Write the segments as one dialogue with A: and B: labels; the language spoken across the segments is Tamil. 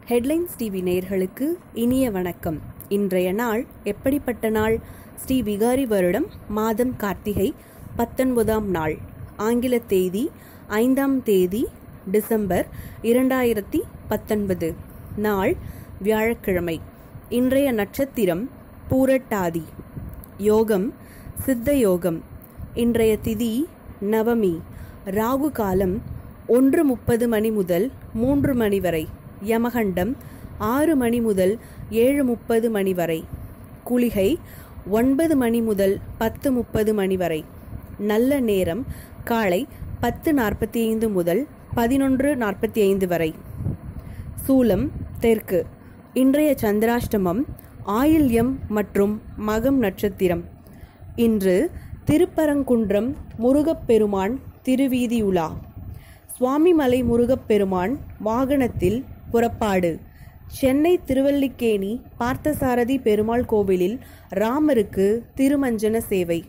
A: ஹெட்லைன்ஸ் டிவி நேயர்களுக்கு இனிய வணக்கம் இன்றைய நாள் எப்படிப்பட்ட நாள் ஸ்ரீ விகாரி வருடம் மாதம் கார்த்திகை பத்தொன்பதாம் நாள் ஆங்கில தேதி ஐந்தாம் தேதி டிசம்பர் இரண்டாயிரத்தி பத்தொன்பது நாள் வியாழக்கிழமை இன்றைய நட்சத்திரம் பூரட்டாதி யோகம் சித்த யோகம் இன்றைய திதி நவமி ராகு காலம் ஒன்று முப்பது மணி முதல் மூன்று மணி வரை யமகண்டம் ஆறு மணி முதல் ஏழு முப்பது மணி வரை குளிகை ஒன்பது மணி முதல் பத்து முப்பது மணி வரை நல்ல நேரம் காலை பத்து நாற்பத்தி ஐந்து முதல் பதினொன்று நாற்பத்தி ஐந்து வரை சூலம் தெற்கு இன்றைய சந்திராஷ்டமம் ஆயில்யம் மற்றும் மகம் நட்சத்திரம் இன்று திருப்பரங்குன்றம் முருகப்பெருமான் திருவீதியுலா சுவாமிமலை முருகப்பெருமான் வாகனத்தில் புறப்பாடு சென்னை திருவல்லிக்கேணி பார்த்தசாரதி பெருமாள் கோவிலில் ராமருக்கு திருமஞ்சன சேவை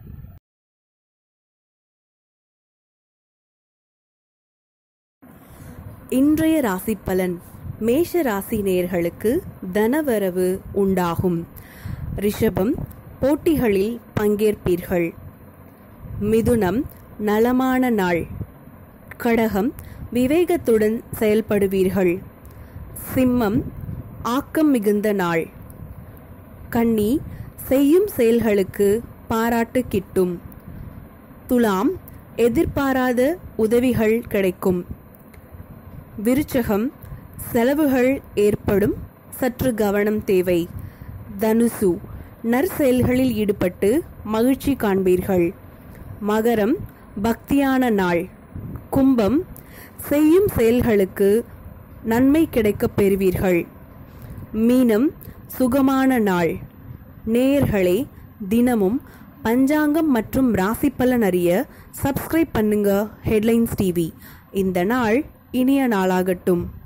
A: இன்றைய ராசி பலன் மேஷ ராசி நேயர்களுக்கு தனவரவு உண்டாகும் ரிஷபம் போட்டிகளில் பங்கேற்பீர்கள் மிதுனம் நலமான நாள் கடகம் விவேகத்துடன் செயல்படுவீர்கள் சிம்மம் ஆக்கம் மிகுந்த நாள் கன்னி செய்யும் செயல்களுக்கு பாராட்டு கிட்டும் துலாம் எதிர்பாராத உதவிகள் கிடைக்கும் விருச்சகம் செலவுகள் ஏற்படும் சற்று கவனம் தேவை தனுசு நற்செயல்களில் ஈடுபட்டு மகிழ்ச்சி காண்பீர்கள் மகரம் பக்தியான நாள் கும்பம் செய்யும் செயல்களுக்கு நன்மை கிடைக்கப் பெறுவீர்கள் மீனம் சுகமான நாள் நேயர்களே தினமும் பஞ்சாங்கம் மற்றும் ராசி பலன் அறிய சப்ஸ்கிரைப் பண்ணுங்க ஹெட்லைன்ஸ் டிவி இந்த நாள் இனிய நாளாகட்டும்